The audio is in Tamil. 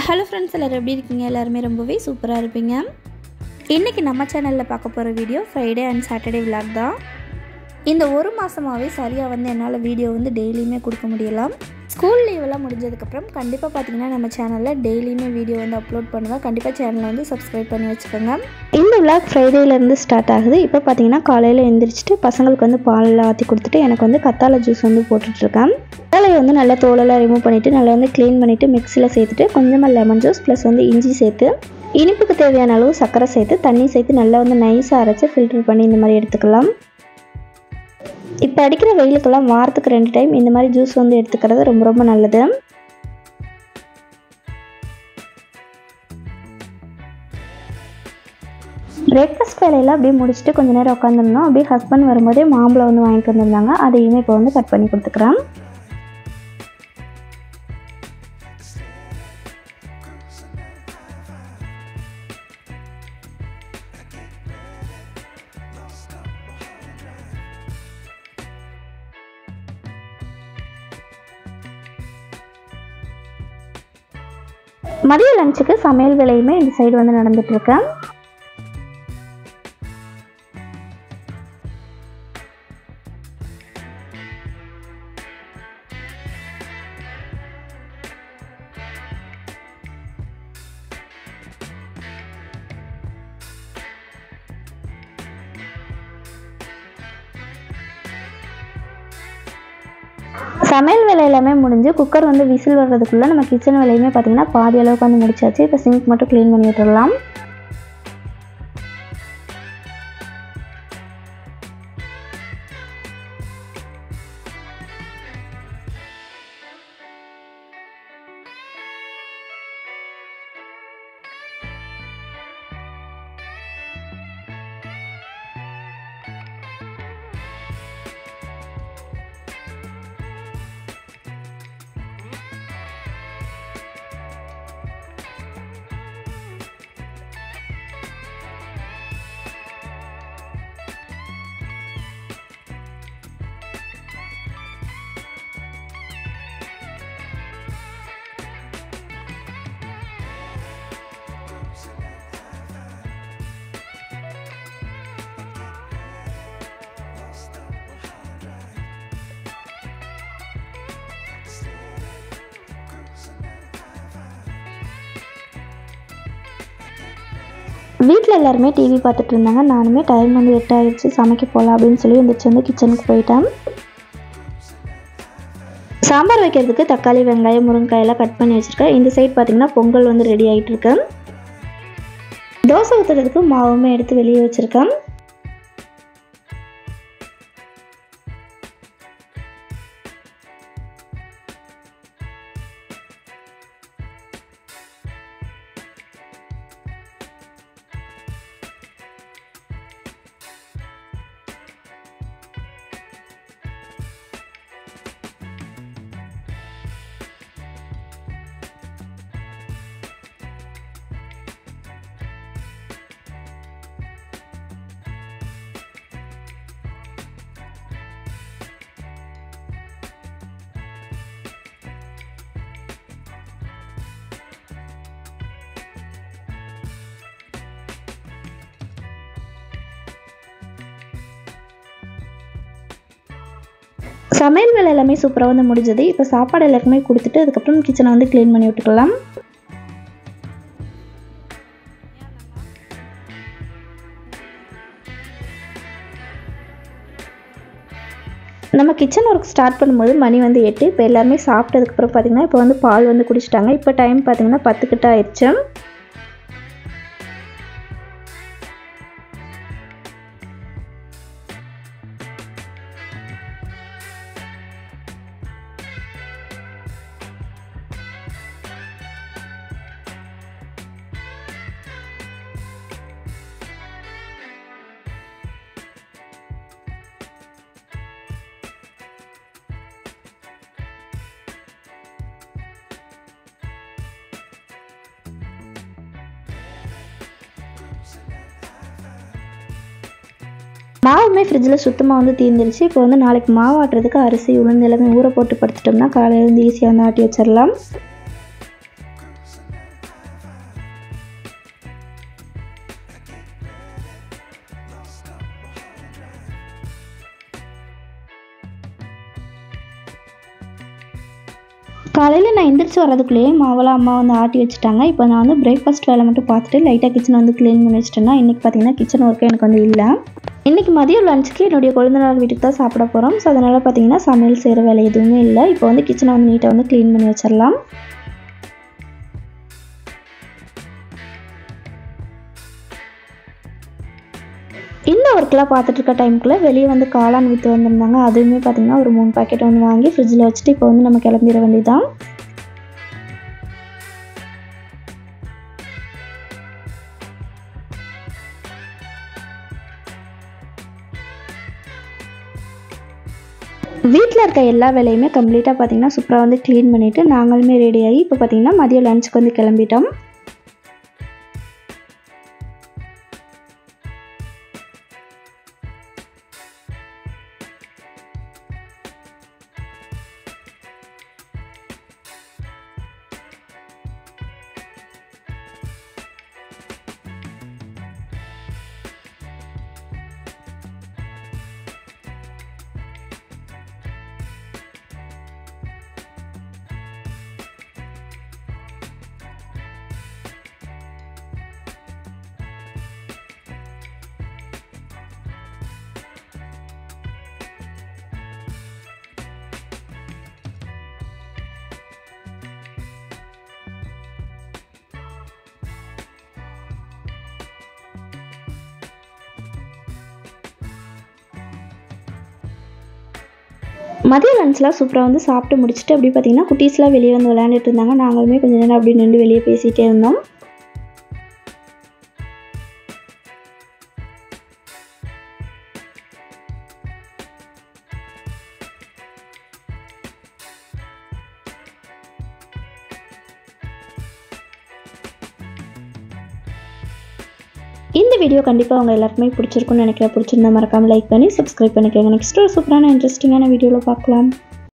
ஹலோ ஃப்ரெண்ட்ஸ் எல்லோரும் எப்படி இருக்கீங்க எல்லாருமே ரொம்பவே சூப்பராக இருப்பீங்க இன்றைக்கி நம்ம சேனலில் பார்க்க போகிற video Friday and Saturday vlog தான் இந்த ஒரு மாதமாகவே சரியாக வந்து என்னால் வீடியோ வந்து டெய்லியுமே கொடுக்க முடியலாம் ஸ்கூல் லீவெல்லாம் முடிஞ்சதுக்கப்புறம் கண்டிப்பாக பார்த்தீங்கன்னா நம்ம சேனலில் டெய்லியுமே வீடியோ வந்து அப்லோட் பண்ணுவேன் கண்டிப்பாக சேனலை வந்து சப்ஸ்கிரைப் பண்ணி வச்சுக்கோங்க இந்த விளாக் ஃப்ரைடேலேருந்து ஸ்டார்ட் ஆகுது இப்போ பார்த்தீங்கன்னா காலையில் எழுந்திரிச்சிட்டு பசங்களுக்கு வந்து பாலில் ஆற்றி கொடுத்துட்டு எனக்கு வந்து கத்தாழை ஜூஸ் வந்து போட்டுட்ருக்கேன் கத்தாழையை வந்து நல்லா தோலெல்லாம் ரிமூவ் பண்ணிவிட்டு நல்லா வந்து க்ளீன் பண்ணிவிட்டு மிக்சியில் சேர்த்துட்டு கொஞ்சமாக லெமன் ஜூஸ் ப்ளஸ் வந்து இஞ்சி சேர்த்து இனிப்புக்கு தேவையான அளவு சர்க்கரை சேர்த்து தண்ணி சேர்த்து நல்லா வந்து நைஸாக அரைச்சி ஃபில்டர் பண்ணி இந்த மாதிரி எடுத்துக்கலாம் இப்போ அடிக்கிற வெயிலுக்கெல்லாம் வாரத்துக்கு ரெண்டு டைம் இந்த மாதிரி ஜூஸ் வந்து எடுத்துக்கிறது ரொம்ப ரொம்ப நல்லது பிரேக்ஃபாஸ்ட் வேலையெல்லாம் அப்படியே முடிச்சுட்டு கொஞ்ச நேரம் உட்காந்துருந்தோம் அப்படியே ஹஸ்பண்ட் வரும்போதே மாம்பழம் வந்து வாங்கிட்டு வந்திருந்தாங்க அதையுமே இப்போ வந்து கட் பண்ணி கொடுத்துக்கிறேன் மதிய லஞ்சுக்கு சமையல் வேலையுமே இந்த சைடு வந்து நடந்துட்டு இருக்கேன் சமையல் வேலை எல்லாமே முடிஞ்சு குக்கர் வந்து விசில் வர்றதுக்குள்ளே நம்ம கிச்சன் வேலையுமே பார்த்தீங்கன்னா பாதி அளவுக்கு வந்து முடிச்சாச்சு இப்போ சிங்க் மட்டும் க்ளீன் பண்ணி விட்டுடலாம் வீட்டில் எல்லாருமே டிவி பார்த்துட்டு இருந்தாங்க நானுமே டைம் வந்து எட்டு ஆயிடுச்சு சமைக்க போகலாம் அப்படின்னு சொல்லி எந்திரிச்சு வந்து கிச்சனுக்கு போயிட்டேன் சாம்பார் வைக்கிறதுக்கு தக்காளி வெங்காயம் முருங்கையெல்லாம் கட் பண்ணி வச்சுருக்கேன் இந்த சைட் பார்த்தீங்கன்னா பொங்கல் வந்து ரெடி ஆகிட்டு இருக்கு தோசை ஊற்றுறதுக்கு மாவுமே எடுத்து வெளியே வச்சுருக்கேன் சமையல் வேலை எல்லாமே சூப்பராக வந்து முடிஞ்சது இப்போ சாப்பாடு எல்லாருக்குமே கொடுத்துட்டு அதுக்கப்புறம் கிச்சனை வந்து க்ளீன் பண்ணி விட்டுக்கலாம் நம்ம கிச்சன் ஒர்க் ஸ்டார்ட் பண்ணும்போது மணி வந்து எட்டு இப்போ எல்லாருமே சாப்பிட்டதுக்கப்புறம் பார்த்தீங்கன்னா இப்போ வந்து பால் வந்து குடிச்சிட்டாங்க இப்போ டைம் பார்த்தீங்கன்னா பத்து கிட்ட ஆயிடுச்சு மாவுமே ஃப்ரிட்ஜில் சுத்தமாக வந்து தீர்ந்துருச்சு இப்போ வந்து நாளைக்கு மாவு ஆட்டுறதுக்கு அரிசி உளுந்து எல்லாமே ஊற போட்டு படுத்துட்டோம்னா காலையில இருந்து ஈஸியாக வந்து ஆட்டி வச்சிடலாம் காலையில் நான் எந்திரிச்சு வர்றதுக்குள்ளேயே மாவெல்லாம் அம்மா வந்து ஆட்டி வச்சுட்டாங்க இப்போ நான் வந்து பிரேக்ஃபாஸ்ட் வேலை மட்டும் பார்த்துட்டு லைட்டாக கிச்சனை வந்து க்ளீன் பண்ணி வச்சிட்டேன்னா இன்றைக்கி பார்த்தீங்கன்னா கிச்சன் ஒர்க்கு எனக்கு வந்து இல்லை இன்றைக்கி மதியம் லஞ்சுக்கு என்னுடைய குழந்தைனார் வீட்டுக்கு தான் சாப்பிட போகிறோம் ஸோ அதனால் பார்த்தீங்கன்னா சமையல் செய்கிற வேலை எதுவுமே இல்லை இப்போ வந்து கிச்சனை வந்து நீட்டாக வந்து க்ளீன் பண்ணி வச்சிடலாம் இந்த ஒர்க்கெலாம் பார்த்துட்டு இருக்க டைமுக்குள்ளே வெளியே வந்து காளான் விற்று வந்திருந்தாங்க அதுவுமே பார்த்திங்கன்னா ஒரு மூணு பாக்கெட் வந்து வாங்கி ஃப்ரிட்ஜில் வச்சுட்டு இப்போ வந்து நம்ம கிளம்பிட வேண்டியதான் வீட்டில் இருக்க எல்லா வேலையுமே கம்ப்ளீட்டாக பார்த்தீங்கன்னா சூப்பராக வந்து க்ளீன் பண்ணிவிட்டு நாங்களுமே ரெடி ஆகி இப்போ பார்த்தீங்கன்னா மதியம் லஞ்சுக்கு வந்து கிளம்பிட்டோம் மதிய லஞ்ச்லாம் சூப்பராக வந்து சாப்பிட்டு முடிச்சுட்டு அப்படி பார்த்தீங்கன்னா குட்டீஸ்லாம் வெளியே வந்து விளையாண்டுட்டு இருந்தாங்க நாங்களுமே கொஞ்சம் நேரம் அப்படி நின்று வெளியே பேசிகிட்டே இருந்தோம் இந்த வீடியோ கண்டிப்பாக அவங்க எல்லாருக்குமே பிடிச்சிருக்கும்னு நினைக்கிறேன் பிடிச்சிருந்தா மறக்காமல் லைக் பண்ணி சப்ஸ்கிரைப் பண்ணிக்கோங்க நெக்ஸ்ட் ஒரு சூப்பரான இன்ட்ரெஸ்டிங்கான வீடியோவில் பார்க்கலாம்